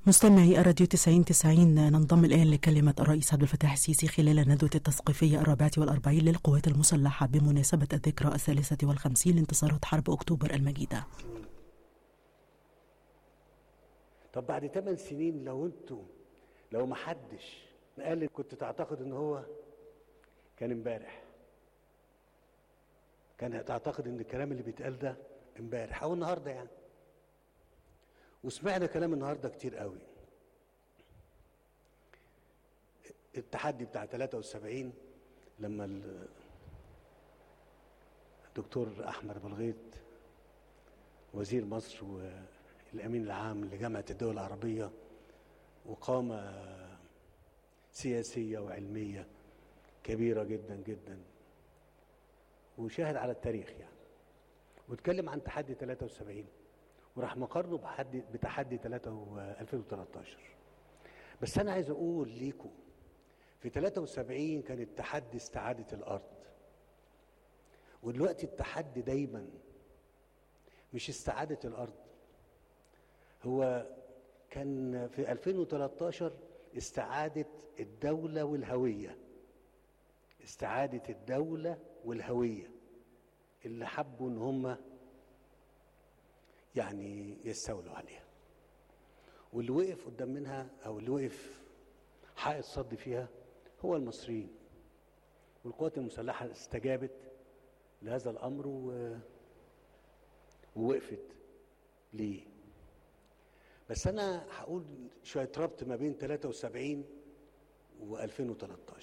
مستمعي الراديو 90 90 ننضم الآن لكلمة الرئيس عبد الفتاح السيسي خلال الندوة التثقيفية الرابعة والأربعين للقوات المسلحة بمناسبة الذكرى الثالثة والخمسين لانتصارات حرب أكتوبر المجيدة طب بعد 8 سنين لو انتوا لو ما حدش قال كنت تعتقد ان هو كان امبارح كان تعتقد ان الكلام اللي بيتقال ده امبارح او النهارده يعني وسمعنا كلام النهارده كتير قوي التحدي بتاع 73 لما الدكتور احمد ابو الغيط وزير مصر والامين العام لجامعه الدول العربيه وقامه سياسيه وعلميه كبيره جدا جدا وشاهد على التاريخ يعني واتكلم عن تحدي 73 وراح مقارنه بحد بتحدي 2013 بس انا عايز اقول ليكم في 73 كان التحدي استعاده الارض ودلوقتي التحدي دايما مش استعاده الارض هو كان في 2013 استعاده الدوله والهويه استعاده الدوله والهويه اللي حبوا ان هم يعني يستولوا عليها واللي وقف قدام منها او اللي وقف حائط صد فيها هو المصريين والقوات المسلحه استجابت لهذا الامر و... ووقفت ليه بس انا هقول شويه ربط ما بين 73 و2013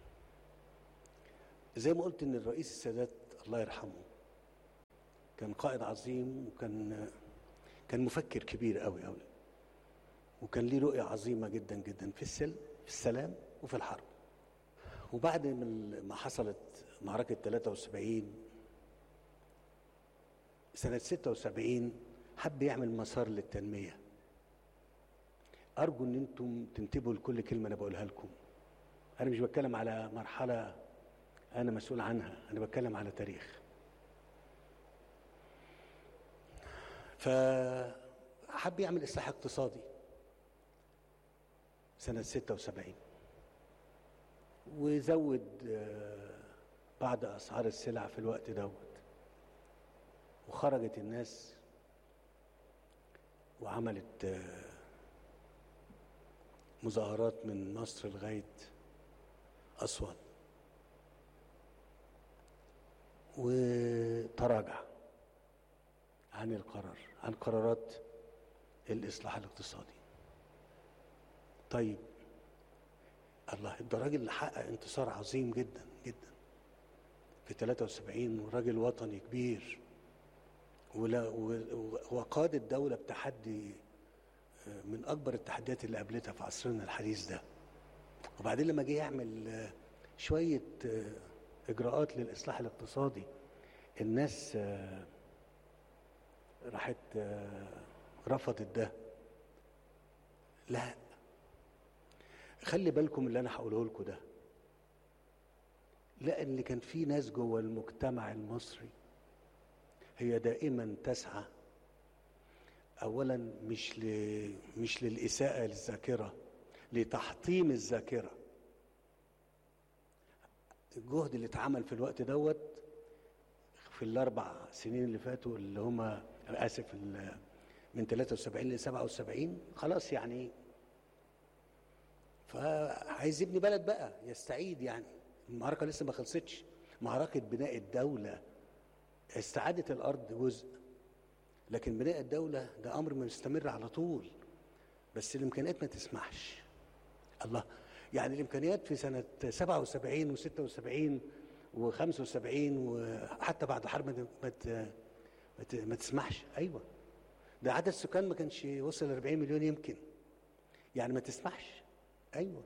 زي ما قلت ان الرئيس السادات الله يرحمه كان قائد عظيم وكان كان مفكر كبير قوي قوي وكان ليه رؤية عظيمة جدا جدا في السلم في السلام وفي الحرب وبعد ما حصلت معركة 73 سنة 76 حب يعمل مسار للتنمية أرجو إن أنتم تنتبهوا لكل كلمة أنا بقولها لكم أنا مش بتكلم على مرحلة أنا مسؤول عنها أنا بتكلم على تاريخ فحب يعمل إصلاح اقتصادي سنة 76 وزود بعض أسعار السلع في الوقت دوت وخرجت الناس وعملت مظاهرات من مصر لغاية أسوان وتراجع عن القرار عن قرارات الإصلاح الاقتصادي طيب الله ده راجل اللي حقق انتصار عظيم جدا جدا في 73 وراجل وطني كبير ولا وقاد الدولة بتحدي من أكبر التحديات اللي قابلتها في عصرنا الحديث ده وبعدين لما جه يعمل شوية إجراءات للإصلاح الاقتصادي الناس راحت رفضت ده لا خلي بالكم اللي انا هقوله لكم ده لان كان في ناس جوه المجتمع المصري هي دائما تسعى اولا مش ل... مش للاساءه للذاكره لتحطيم الذاكره الجهد اللي اتعمل في الوقت دوت في الاربع سنين اللي فاتوا اللي هما اسف من 73 ل 77 خلاص يعني فعايز يبني بلد بقى يستعيد يعني المعركه لسه ما خلصتش معركه بناء الدوله استعاده الارض جزء لكن بناء الدوله ده امر مستمر على طول بس الامكانيات ما تسمحش الله يعني الامكانيات في سنه 77 و76 و75 وحتى بعد الحرب ما ما تسمحش ايوه ده عدد السكان ما كانش وصل ل 40 مليون يمكن يعني ما تسمحش ايوه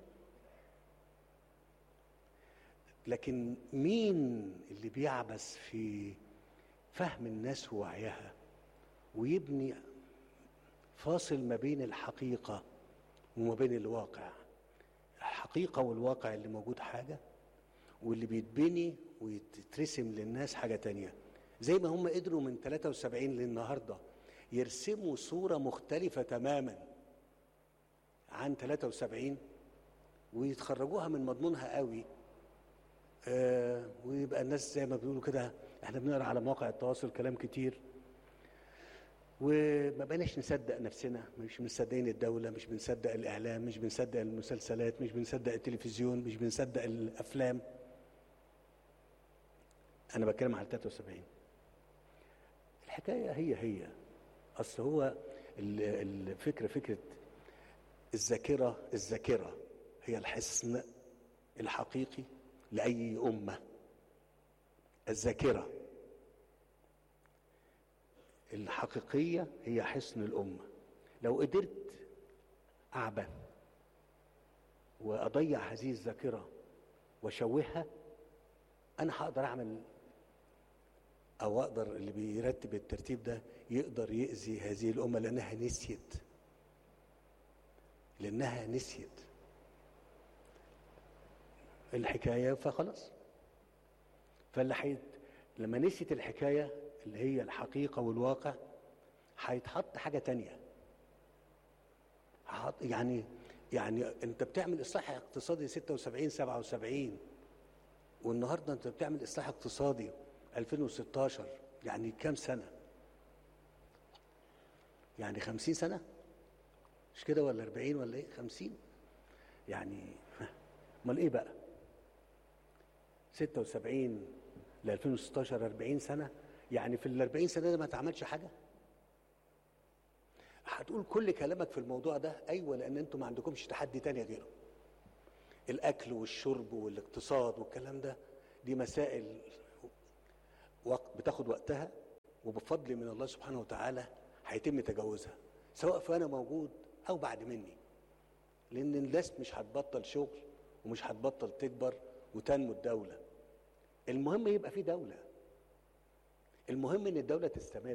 لكن مين اللي بيعبث في فهم الناس ووعيها ويبني فاصل ما بين الحقيقة وما بين الواقع الحقيقة والواقع اللي موجود حاجة واللي بيتبني ويترسم للناس حاجة تانية زي ما هم قدروا من 73 للنهاردة يرسموا صورة مختلفة تماما عن 73 ويتخرجوها من مضمونها قوي آه ويبقى الناس زي ما بيقولوا كده احنا بنقرا على مواقع التواصل كلام كتير وما بقناش نصدق نفسنا مش مصدقين الدولة مش بنصدق الإعلام مش بنصدق المسلسلات مش بنصدق التلفزيون مش بنصدق الأفلام أنا بتكلم على 73 الحكاية هي هي أصل هو الفكرة فكرة الذاكرة الذاكرة هي الحصن الحقيقي لأي أمة الذاكرة الحقيقية هي حصن الأمة لو قدرت أعبى وأضيع هذه الذاكرة وأشوهها أنا هقدر أعمل أو أقدر اللي بيرتب الترتيب ده يقدر يأذي هذه الأمة لأنها نسيت لأنها نسيت الحكاية فخلاص فاللي حيت لما نسيت الحكاية اللي هي الحقيقة والواقع هيتحط حاجة تانية يعني يعني انت بتعمل اصلاح اقتصادي 76 77 والنهارده انت بتعمل اصلاح اقتصادي 2016 يعني كام سنة؟ يعني 50 سنة؟ مش كده ولا 40 ولا ايه؟ 50 يعني امال ايه بقى؟ 76 ل 2016 40 سنة يعني في ال 40 سنة دي ما اتعملش حاجة؟ هتقول كل كلامك في الموضوع ده ايوه لان انتوا ما عندكمش تحدي تاني غيره. الاكل والشرب والاقتصاد والكلام ده دي مسائل وقت بتاخد وقتها وبفضل من الله سبحانه وتعالى هيتم تجاوزها سواء فانا موجود او بعد مني لان الناس مش هتبطل شغل ومش هتبطل تكبر وتنمو الدوله المهم يبقى في دوله المهم ان الدوله تستمر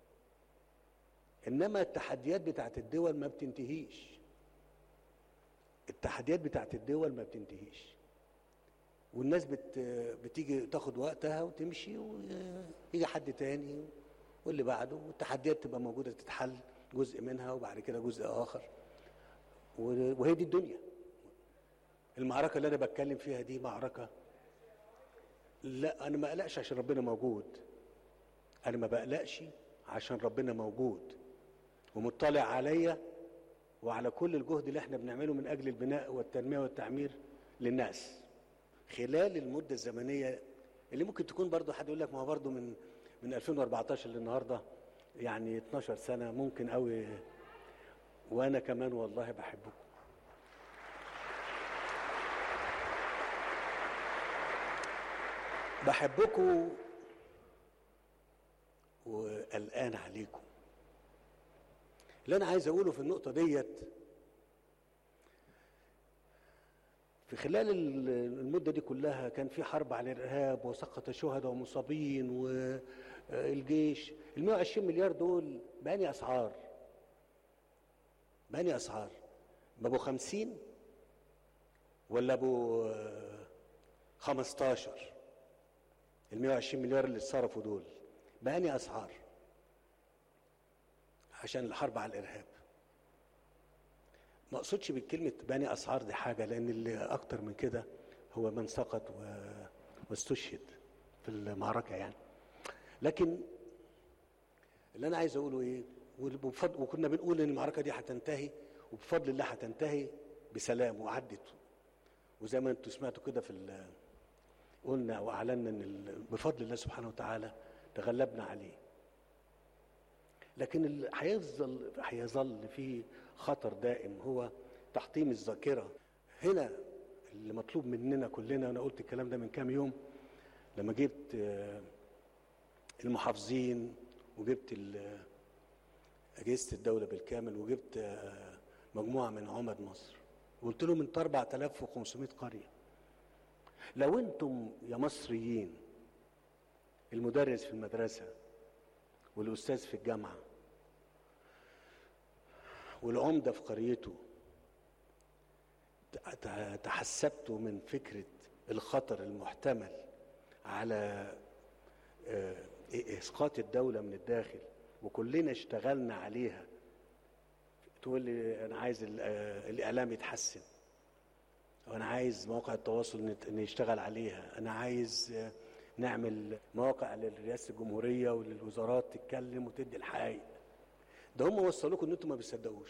انما التحديات بتاعت الدول ما بتنتهيش التحديات بتاعت الدول ما بتنتهيش والناس بت بتيجي تاخد وقتها وتمشي ويجي حد تاني واللي بعده والتحديات تبقى موجوده تتحل جزء منها وبعد كده جزء اخر وهي دي الدنيا المعركه اللي انا بتكلم فيها دي معركه لا انا ما اقلقش عشان ربنا موجود انا ما بقلقش عشان ربنا موجود ومطلع عليا وعلى كل الجهد اللي احنا بنعمله من اجل البناء والتنميه والتعمير للناس خلال المده الزمنيه اللي ممكن تكون برضه حد يقول لك ما هو برضه من من 2014 للنهارده يعني 12 سنه ممكن قوي وانا كمان والله بحبكم بحبكم وقلقان عليكم اللي انا عايز اقوله في النقطه ديت في خلال المده دي كلها كان في حرب على الارهاب وسقط شهداء ومصابين والجيش ال 120 مليار دول بأني اسعار بأني اسعار بابو 50 ولا ابو 15 ال 120 مليار اللي اتصرفوا دول بأني اسعار عشان الحرب على الارهاب ما اقصدش بكلمه بني اسعار دي حاجه لان اللي اكتر من كده هو من سقط و... واستشهد في المعركه يعني لكن اللي انا عايز اقوله ايه وبفضل وكنا بنقول ان المعركه دي هتنتهي وبفضل الله هتنتهي بسلام وعدت وزي ما انتم سمعتوا كده في ال... قلنا واعلنا ان ال... بفضل الله سبحانه وتعالى تغلبنا عليه لكن اللي هيظل هيظل في خطر دائم هو تحطيم الذاكره هنا اللي مطلوب مننا كلنا انا قلت الكلام ده من كام يوم لما جبت المحافظين وجبت اجهزه الدوله بالكامل وجبت مجموعه من عمد مصر وقلت لهم انتوا 4500 قريه لو انتم يا مصريين المدرس في المدرسه والاستاذ في الجامعه والعمده في قريته تحسبتوا من فكره الخطر المحتمل على اسقاط الدوله من الداخل وكلنا اشتغلنا عليها تقول لي انا عايز ال- آه، الاعلام يتحسن وانا عايز مواقع التواصل نت- نشتغل عليها انا عايز آه، نعمل مواقع لرئاسه الجمهوريه وللوزارات تتكلم وتدي الحقائق ده هم وصلوكم ان انتم ما بتصدقوش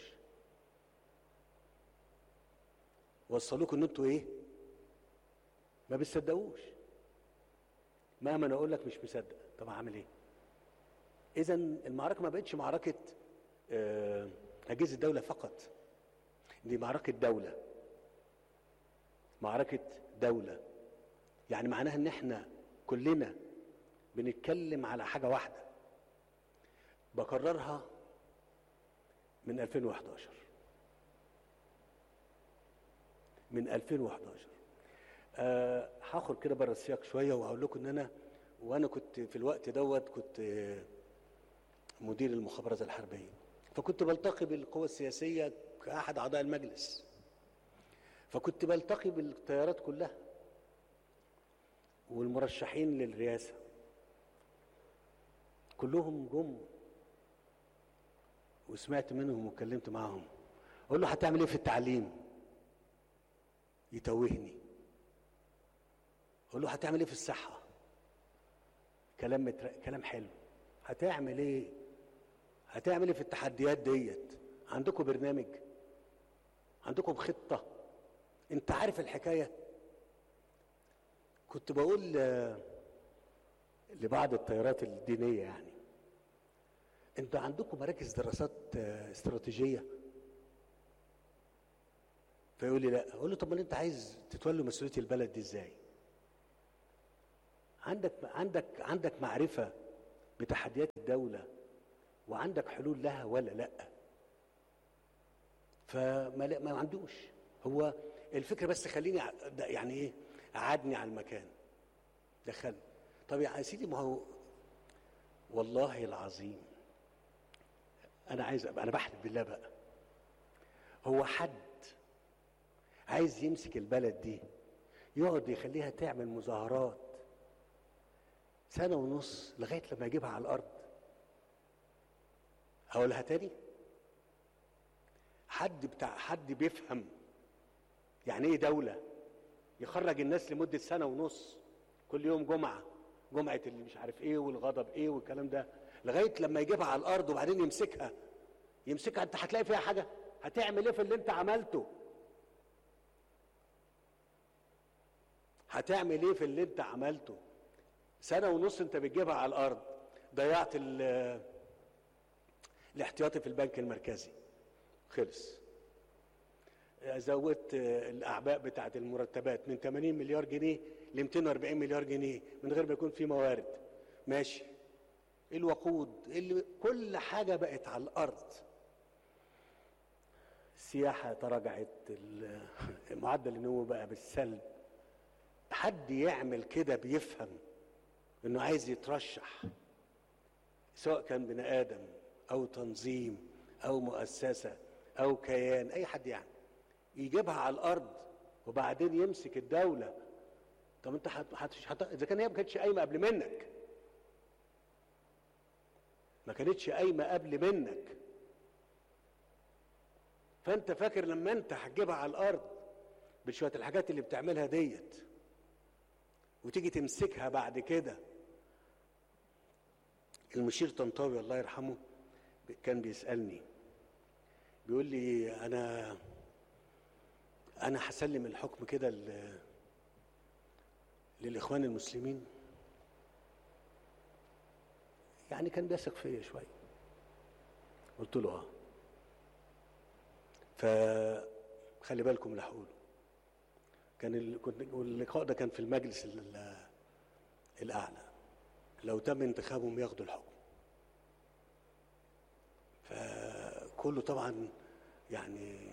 وصلوكم ان انتم ايه ما بتصدقوش مهما انا اقول لك مش مصدق طب اعمل ايه اذا المعركه ما بقتش معركه آه، اجهزه الدوله فقط دي معركه دوله معركه دوله يعني معناها ان احنا كلنا بنتكلم على حاجه واحده بكررها من 2011 من 2011 أه هخرج كده بره السياق شويه وهقول لكم ان انا وانا كنت في الوقت دوت كنت آه، مدير المخابرات الحربيه فكنت بلتقي بالقوى السياسيه كاحد اعضاء المجلس فكنت بلتقي بالتيارات كلها والمرشحين للرئاسه كلهم جم وسمعت منهم واتكلمت معاهم اقول له هتعمل ايه في التعليم يتوهني اقول له هتعمل ايه في الصحه كلام متر... كلام حلو هتعمل ايه هتعمل ايه في التحديات ديت عندكم برنامج عندكم خطه انت عارف الحكايه كنت بقول آه، لبعض التيارات الدينيه يعني انتوا عندكم مراكز دراسات آه، استراتيجيه فيقول لي لا اقول له طب ما انت عايز تتولى مسؤوليه البلد دي ازاي عندك عندك عندك معرفه بتحديات الدوله وعندك حلول لها ولا لا فما لا- ما عندوش هو الفكره بس خليني ع- ده يعني ايه قعدني على المكان دخلني طب يا سيدي ما هو والله العظيم انا عايز أبقى انا بحلف بالله بقى هو حد عايز يمسك البلد دي يقعد يخليها تعمل مظاهرات سنة ونص لغاية لما يجيبها على الأرض هقولها تاني حد بتاع حد بيفهم يعني ايه دولة يخرج الناس لمدة سنة ونص كل يوم جمعة جمعة اللي مش عارف ايه والغضب ايه والكلام ده لغاية لما يجيبها على الأرض وبعدين يمسكها يمسكها انت هتلاقي فيها حاجة هتعمل ايه في اللي انت عملته هتعمل ايه في اللي انت عملته سنة ونص انت بتجيبها على الأرض ضيعت ال- الاحتياطي في البنك المركزي خلص زودت الاعباء بتاعه المرتبات من 80 مليار جنيه ل 240 مليار جنيه من غير ما يكون في موارد ماشي الوقود اللي كل حاجه بقت على الارض السياحه تراجعت ال- معدل النمو بقى بالسلب حد يعمل كده بيفهم انه عايز يترشح سواء كان بني ادم او تنظيم او مؤسسه او كيان اي حد يعني يجيبها على الارض وبعدين يمسك الدوله طب انت حت... حت... حت... اذا كان هي ما كانتش قايمه قبل منك ما كانتش قايمه قبل منك فانت فاكر لما انت هتجيبها على الارض بشويه الحاجات اللي بتعملها ديت وتيجي تمسكها بعد كده المشير طنطاوي الله يرحمه كان بيسالني بيقول لي انا انا هسلم الحكم كده ل- للاخوان المسلمين يعني كان بيثق فيا شويه قلت له اه فخلي بالكم اللي هقوله كان ال... كنت واللقاء ده كان في المجلس ال- الاعلى لو تم انتخابهم ياخدوا الحكم فكله طبعا يعني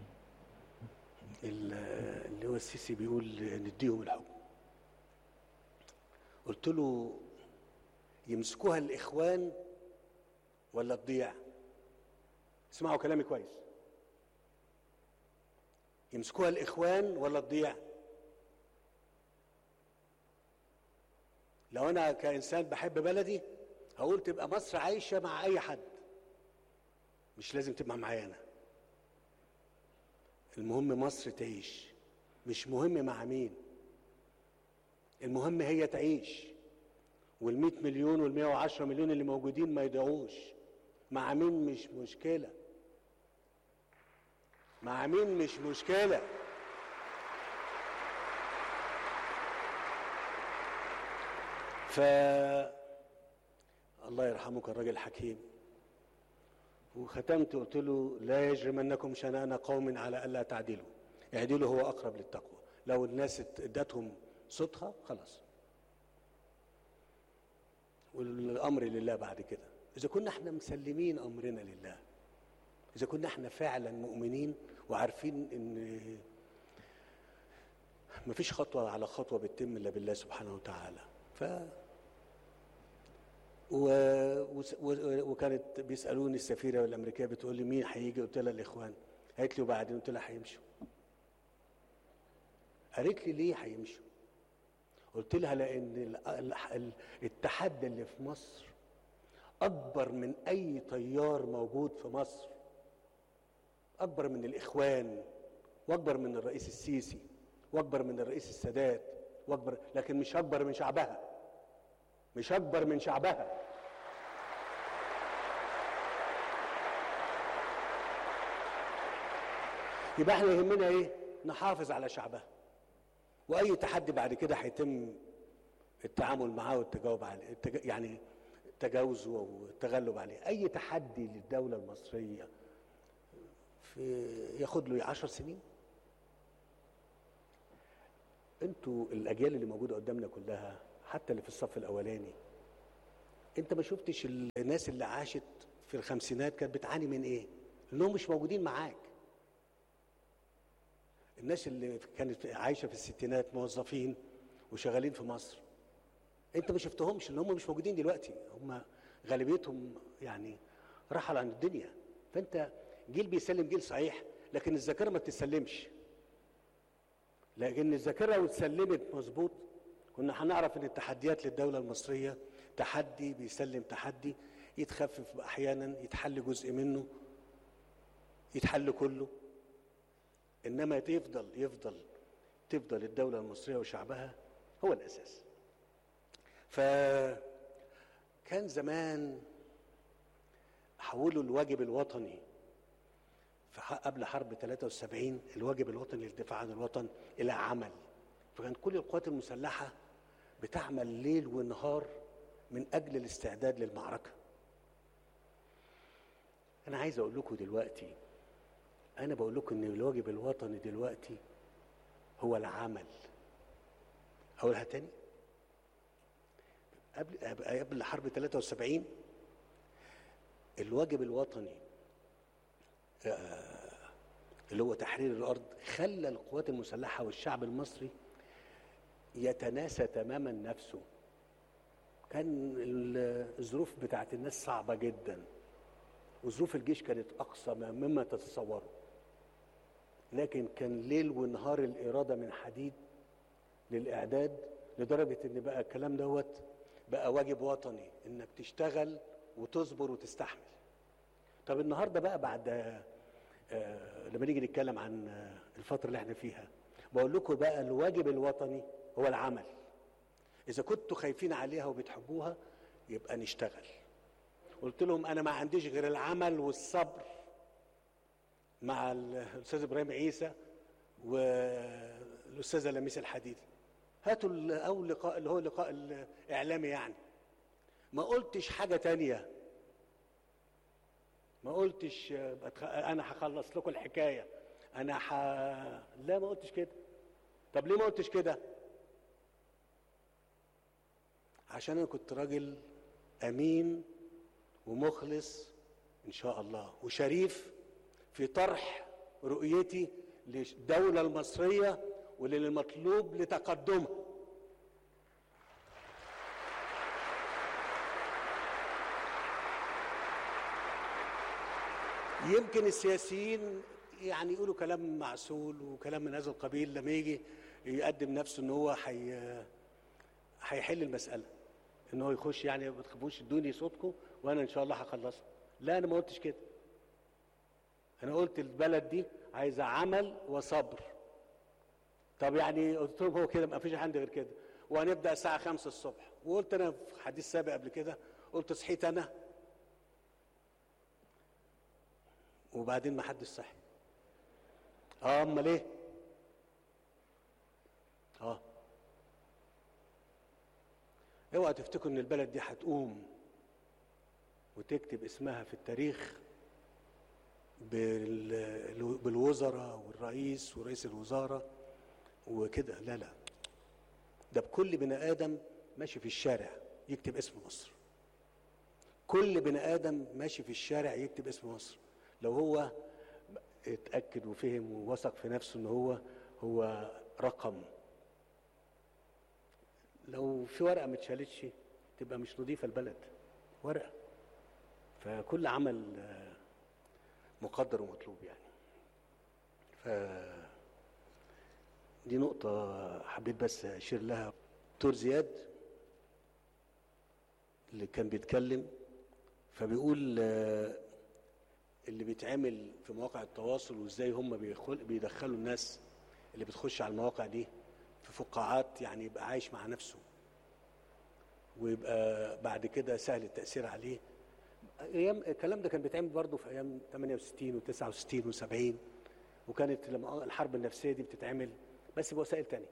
ال- اللي هو السيسي بيقول نديهم الحكم قلت له يمسكوها الاخوان ولا تضيع اسمعوا كلامي كويس يمسكوها الاخوان ولا تضيع لو انا كانسان بحب بلدي هقول تبقى مصر عايشه مع اي حد مش لازم تبقى معايا انا المهم مصر تعيش مش مهم مع مين المهم هي تعيش وال100 مليون وال110 مليون اللي موجودين ما يضيعوش مع مين مش مشكله مع مين مش مشكله ف الله يرحمه كان راجل حكيم وختمت قلت له لا يجرمنكم شنآن قوم على ألا تعدلوا اعدلوا هو أقرب للتقوى لو الناس ادتهم صوتها خلاص والأمر لله بعد كده إذا كنا احنا مسلمين أمرنا لله إذا كنا احنا فعلا مؤمنين وعارفين إن مفيش خطوة على خطوة بتتم إلا بالله سبحانه وتعالى ف و... و... وكانت بيسالوني السفيره الامريكيه بتقول لي مين هيجي قلت لها الاخوان قالت لي وبعدين قلت لها هيمشوا قالت لي ليه هيمشوا قلت لها لان التحدي اللي في مصر اكبر من اي تيار موجود في مصر اكبر من الاخوان واكبر من الرئيس السيسي واكبر من الرئيس السادات واكبر لكن مش اكبر من شعبها مش اكبر من شعبها يبقى احنا يهمنا ايه نحافظ على شعبها واي تحدي بعد كده هيتم التعامل معاه والتجاوب عليه التج... يعني تجاوزه والتغلب عليه اي تحدي للدوله المصريه في ياخد له عشر سنين انتوا الاجيال اللي موجوده قدامنا كلها حتى اللي في الصف الاولاني انت ما شفتش الناس اللي عاشت في الخمسينات كانت بتعاني من ايه انهم مش موجودين معاك الناس اللي كانت عايشه في الستينات موظفين وشغالين في مصر انت ما شفتهمش ان هم مش موجودين دلوقتي هم غالبيتهم يعني رحل عن الدنيا فانت جيل بيسلم جيل صحيح لكن الذاكره ما بتسلمش لكن الذاكره لو اتسلمت مظبوط كنا هنعرف ان التحديات للدوله المصريه تحدي بيسلم تحدي يتخفف احيانا يتحل جزء منه يتحل كله انما يفضل يفضل تفضل الدوله المصريه وشعبها هو الاساس فكان زمان حولوا الواجب الوطني قبل حرب 73 الواجب الوطني للدفاع عن الوطن الى عمل فكان كل القوات المسلحه بتعمل ليل ونهار من اجل الاستعداد للمعركه انا عايز اقول لكم دلوقتي انا بقول لكم ان الواجب الوطني دلوقتي هو العمل اقولها تاني قبل قبل حرب 73 الواجب الوطني اللي هو تحرير الارض خلى القوات المسلحه والشعب المصري يتناسى تماما نفسه كان الظروف بتاعت الناس صعبه جدا وظروف الجيش كانت اقصى مما تتصوروا لكن كان ليل ونهار الاراده من حديد للاعداد لدرجه ان بقى الكلام دوت بقى واجب وطني انك تشتغل وتصبر وتستحمل طب النهارده بقى بعد آه لما نيجي نتكلم عن آه الفتره اللي احنا فيها بقول لكم بقى الواجب الوطني هو العمل اذا كنتوا خايفين عليها وبتحبوها يبقى نشتغل قلت لهم انا ما عنديش غير العمل والصبر مع الاستاذ ابراهيم عيسى والاستاذه لميس الحديدي هاتوا اول لقاء اللي هو اللقاء الاعلامي يعني ما قلتش حاجه تانية ما قلتش انا هخلص لكم الحكايه انا ح... لا ما قلتش كده طب ليه ما قلتش كده عشان انا كنت راجل امين ومخلص ان شاء الله وشريف في طرح رؤيتي للدوله المصريه وللمطلوب لتقدمها يمكن السياسيين يعني يقولوا كلام معسول وكلام من هذا القبيل لما يجي يقدم نفسه ان هو حي هيحل المساله ان هو يخش يعني ما تخافوش ادوني صوتكم وانا ان شاء الله هخلصها لا انا ما قلتش كده انا قلت البلد دي عايزه عمل وصبر طب يعني قلت لهم هو كده ما فيش عندي غير كده وهنبدا الساعه 5 الصبح وقلت انا في حديث سابق قبل كده قلت صحيت انا وبعدين ما حدش صحي اه امال ايه اه اوعى تفتكروا ان البلد دي هتقوم وتكتب اسمها في التاريخ بال- بالوزراء والرئيس ورئيس الوزاره وكده لا لا ده بكل بني ادم ماشي في الشارع يكتب اسم مصر كل بني ادم ماشي في الشارع يكتب اسم مصر لو هو اتاكد وفهم ووثق في نفسه ان هو هو رقم لو في ورقه ما اتشالتش تبقى مش نظيفه البلد ورقه فكل عمل آه، مقدر ومطلوب يعني ف دي نقطة حبيت بس أشير لها دكتور زياد اللي كان بيتكلم فبيقول آه، اللي بيتعمل في مواقع التواصل وازاي هم بيخل- بيدخلوا الناس اللي بتخش على المواقع دي في فقاعات يعني يبقى عايش مع نفسه ويبقى بعد كده سهل التأثير عليه ايام الكلام ده كان بيتعمل برضه في ايام 68 و69 و70 وكانت لما الحرب النفسيه دي بتتعمل بس بوسائل تانية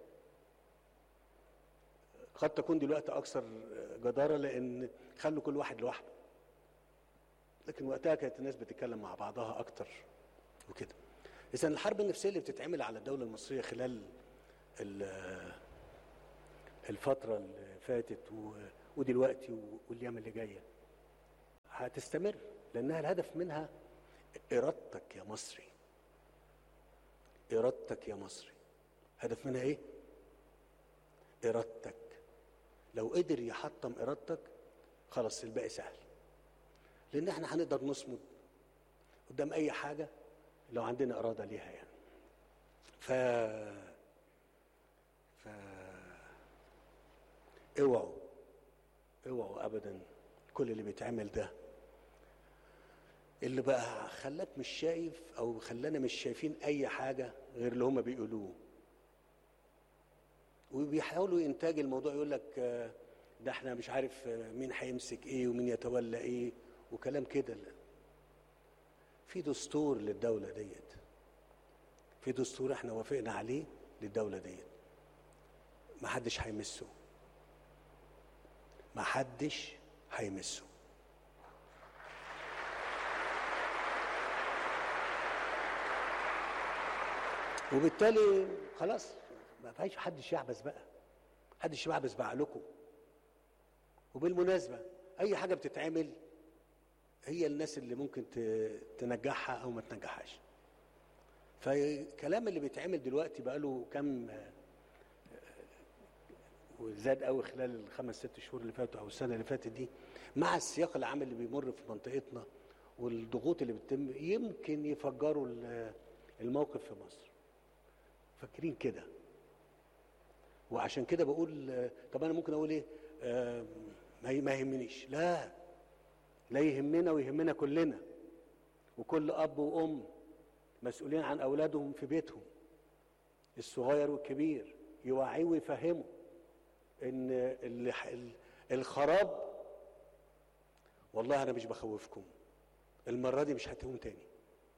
قد تكون دلوقتي اكثر جداره لان خلوا كل واحد لوحده لكن وقتها كانت الناس بتتكلم مع بعضها اكتر وكده اذا الحرب النفسيه اللي بتتعمل على الدوله المصريه خلال ال- الفتره اللي فاتت و- ودلوقتي و- والايام اللي جايه هتستمر لانها الهدف منها ارادتك يا مصري ارادتك يا مصري هدف منها ايه ارادتك لو قدر يحطم ارادتك خلاص الباقي سهل لان احنا هنقدر نصمد قدام اي حاجه لو عندنا اراده ليها يعني ف ف اوعوا اوعوا ابدا كل اللي بيتعمل ده اللي بقى خلاك مش شايف او خلانا مش شايفين اي حاجه غير اللي هم بيقولوه وبيحاولوا انتاج الموضوع يقول لك آه، ده احنا مش عارف آه، مين هيمسك ايه ومين يتولى ايه وكلام كده لا. في دستور للدوله ديت في دستور احنا وافقنا عليه للدوله ديت ما حدش هيمسه ما حدش هيمسه وبالتالي خلاص ما فيش حدش يعبس بقى حدش يعبس بعقلكم وبالمناسبة أي حاجة بتتعمل هي الناس اللي ممكن ت- تنجحها أو ما تنجحهاش فالكلام اللي بيتعمل دلوقتي بقاله كام آه، وزاد قوي خلال الخمس ست شهور اللي فاتوا او السنه اللي فاتت دي مع السياق العام اللي بيمر في منطقتنا والضغوط اللي بتتم يمكن يفجروا ال- الموقف في مصر فاكرين كده وعشان كده بقول آه، طب انا ممكن اقول ايه آه، ما ي- ما يهمنيش لا لا يهمنا ويهمنا كلنا وكل اب وام مسؤولين عن اولادهم في بيتهم الصغير والكبير يوعيه ويفهمه ان ال- ال- الخراب والله انا مش بخوفكم المره دي مش هتقوم تاني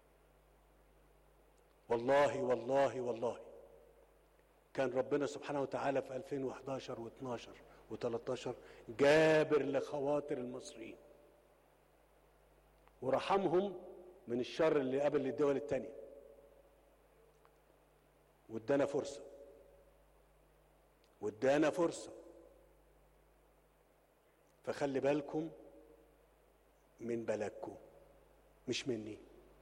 والله والله والله كان ربنا سبحانه وتعالى في 2011 و12 و13 جابر لخواطر المصريين ورحمهم من الشر اللي قابل الدول التانية وادانا فرصة وادانا فرصة فخلي بالكم من بلدكم مش مني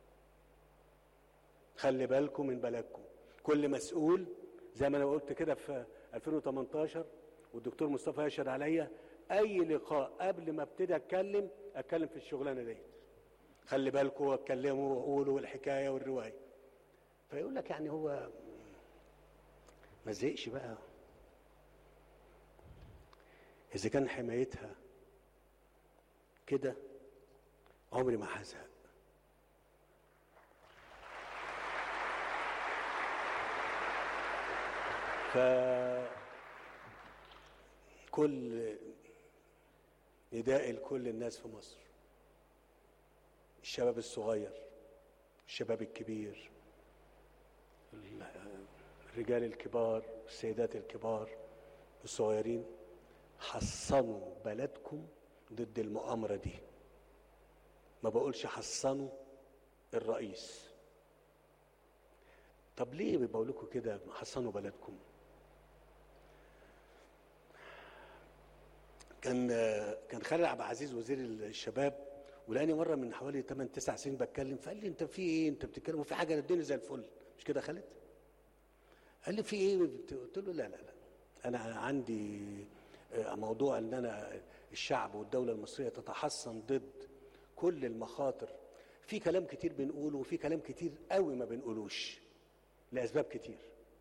خلي بالكم من بلدكم كل مسؤول زي ما انا قلت كده في 2018 والدكتور مصطفى يشهد عليا اي لقاء قبل ما ابتدي اتكلم اتكلم في الشغلانه دي خلي بالكم واتكلموا وقولوا الحكايه والروايه فيقول لك يعني هو ما زهقش بقى اذا كان حمايتها كده عمري ما هزهق ف كل نداء لكل الناس في مصر الشباب الصغير الشباب الكبير الرجال الكبار السيدات الكبار الصغيرين حصنوا بلدكم ضد المؤامرة دي ما بقولش حصنوا الرئيس طب ليه بقول لكم كده حصنوا بلدكم كان كان خالد عبد العزيز وزير الشباب ولقاني مره من حوالي 8 9 سنين بتكلم فقال لي انت في ايه انت بتتكلم وفي حاجه الدنيا زي الفل مش كده يا خالد قال لي في ايه قلت له لا لا لا انا عندي موضوع ان انا الشعب والدوله المصريه تتحصن ضد كل المخاطر في كلام كتير بنقوله وفي كلام كتير قوي ما بنقولوش لاسباب كتير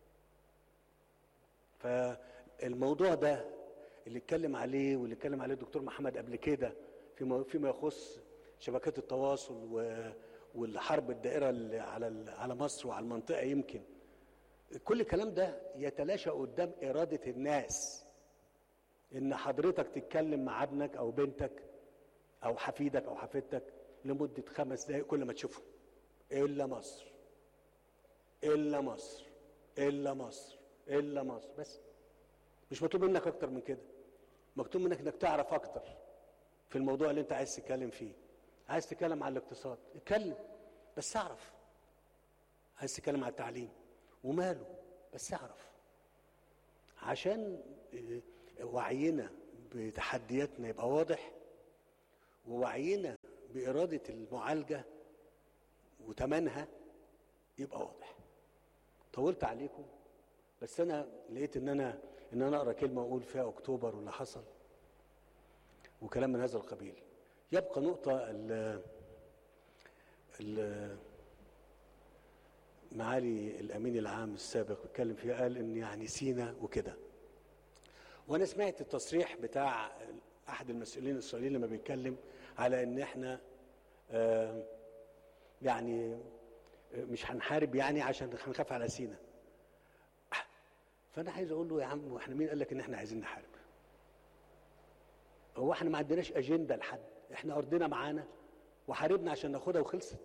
فالموضوع ده اللي اتكلم عليه واللي اتكلم عليه الدكتور محمد قبل كده فيما فيما يخص شبكات التواصل والحرب الدائره اللي على على مصر وعلى المنطقه يمكن كل الكلام ده يتلاشى قدام اراده الناس ان حضرتك تتكلم مع ابنك او بنتك او حفيدك او حفيدتك لمده خمس دقائق كل ما تشوفهم الا مصر الا مصر الا مصر الا مصر بس مش مطلوب منك اكتر من كده مكتوب منك انك تعرف اكتر في الموضوع اللي انت عايز تتكلم فيه عايز تتكلم عن الاقتصاد اتكلم بس اعرف عايز تتكلم عن التعليم وماله بس اعرف عشان وعينا بتحدياتنا يبقى واضح ووعينا بإرادة المعالجة وتمنها يبقى واضح طولت عليكم بس أنا لقيت إن أنا إن أنا أقرأ كلمة وأقول فيها أكتوبر واللي حصل وكلام من هذا القبيل يبقى نقطة ال ال معالي الأمين العام السابق اتكلم فيها قال إن يعني سينا وكده وانا سمعت التصريح بتاع احد المسؤولين الاسرائيليين لما بيتكلم على ان احنا آه يعني مش هنحارب يعني عشان هنخاف على سينا فانا عايز اقول له يا عم واحنا مين قال لك ان احنا عايزين نحارب هو احنا ما عندناش اجنده لحد احنا ارضنا معانا وحاربنا عشان ناخدها وخلصت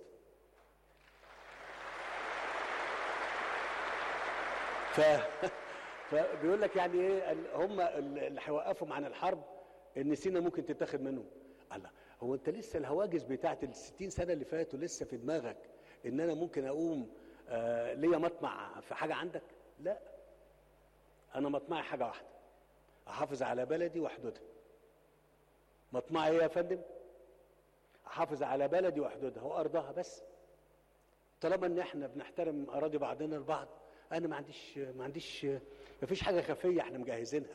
ف فبيقول لك يعني ايه هم اللي هيوقفهم عن الحرب ان سينا ممكن تتاخد منهم الله هو انت لسه الهواجس بتاعت ال 60 سنه اللي فاتوا لسه في دماغك ان انا ممكن اقوم آه ليا مطمع في حاجه عندك لا انا مطمعي حاجه واحده احافظ على بلدي وحدودها مطمعي ايه يا فندم احافظ على بلدي وحدودها وارضها بس طالما ان احنا بنحترم اراضي بعضنا البعض انا ما عنديش ما عنديش ما فيش حاجه خفيه احنا مجهزينها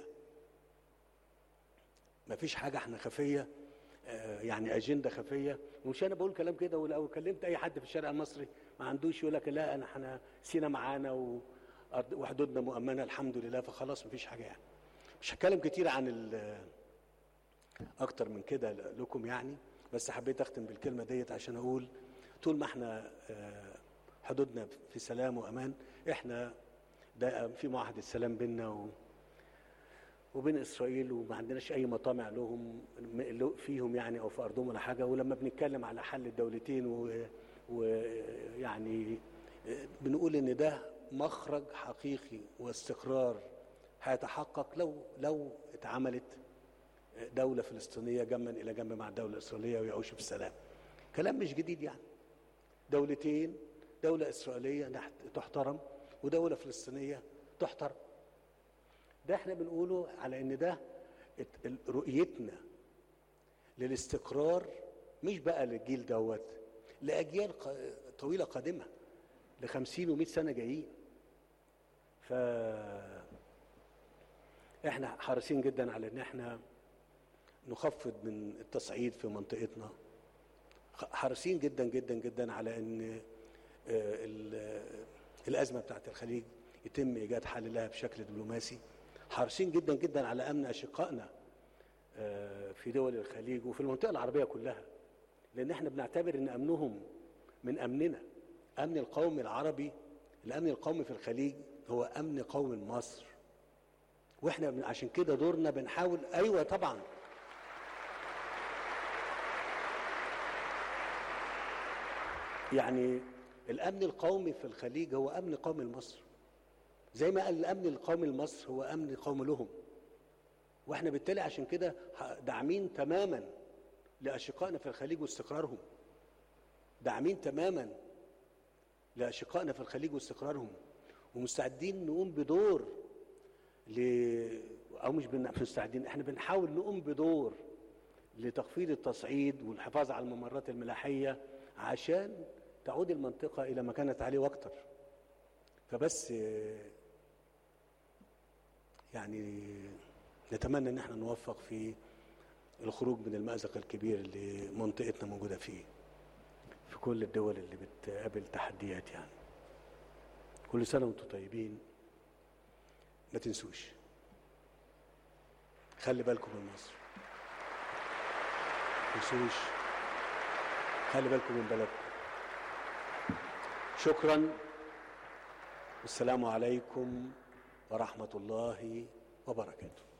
ما فيش حاجه احنا خفيه آه يعني اجنده خفيه ومش انا بقول كلام كده ولو كلمت اي حد في الشارع المصري ما عندوش يقول لك لا انا احنا سينا معانا وحدودنا مؤمنه الحمد لله فخلاص ما فيش حاجه يعني مش هتكلم كتير عن اكتر من كده لكم يعني بس حبيت اختم بالكلمه ديت عشان اقول طول ما احنا آه حدودنا في سلام وامان احنا ده في معاهده سلام بيننا و وبين اسرائيل وما عندناش اي مطامع لهم فيهم يعني او في ارضهم ولا حاجه ولما بنتكلم على حل الدولتين ويعني بنقول ان ده مخرج حقيقي واستقرار هيتحقق لو لو اتعملت دوله فلسطينيه جنبا الى جنب مع الدوله الاسرائيليه ويعيشوا في السلام. كلام مش جديد يعني. دولتين دوله اسرائيليه تحترم ودوله فلسطينيه تحترم. ده احنا بنقوله على ان ده رؤيتنا للاستقرار مش بقى للجيل دوت لاجيال طويله قادمه ل 50 و 100 سنه جايين ف احنا حريصين جدا على ان احنا نخفض من التصعيد في منطقتنا حريصين جدا جدا جدا على ان الازمه بتاعت الخليج يتم ايجاد حل لها بشكل دبلوماسي حريصين جدا جدا على امن اشقائنا في دول الخليج وفي المنطقه العربيه كلها لان احنا بنعتبر ان امنهم من امننا امن القومي العربي الامن القومي في الخليج هو امن قومي مصر واحنا بن- عشان كده دورنا بنحاول ايوه طبعا يعني الامن القومي في الخليج هو امن قومي لمصر زي ما قال الامن القومي لمصر هو امن قومي لهم واحنا بالتالي عشان كده ح- داعمين تماما لاشقائنا في الخليج واستقرارهم داعمين تماما لاشقائنا في الخليج واستقرارهم ومستعدين نقوم بدور ل او مش بن- مش مستعدين احنا بنحاول نقوم بدور لتخفيض التصعيد والحفاظ على الممرات الملاحيه عشان تعود المنطقه الى ما كانت عليه واكتر فبس آه، يعني نتمنى ان احنا نوفق في الخروج من المأزق الكبير اللي منطقتنا موجوده فيه في كل الدول اللي بتقابل تحديات يعني كل سنه وانتم طيبين ما تنسوش خلي بالكم من مصر ما تنسوش خلي بالكم من بلدكم شكرا والسلام عليكم ورحمه الله وبركاته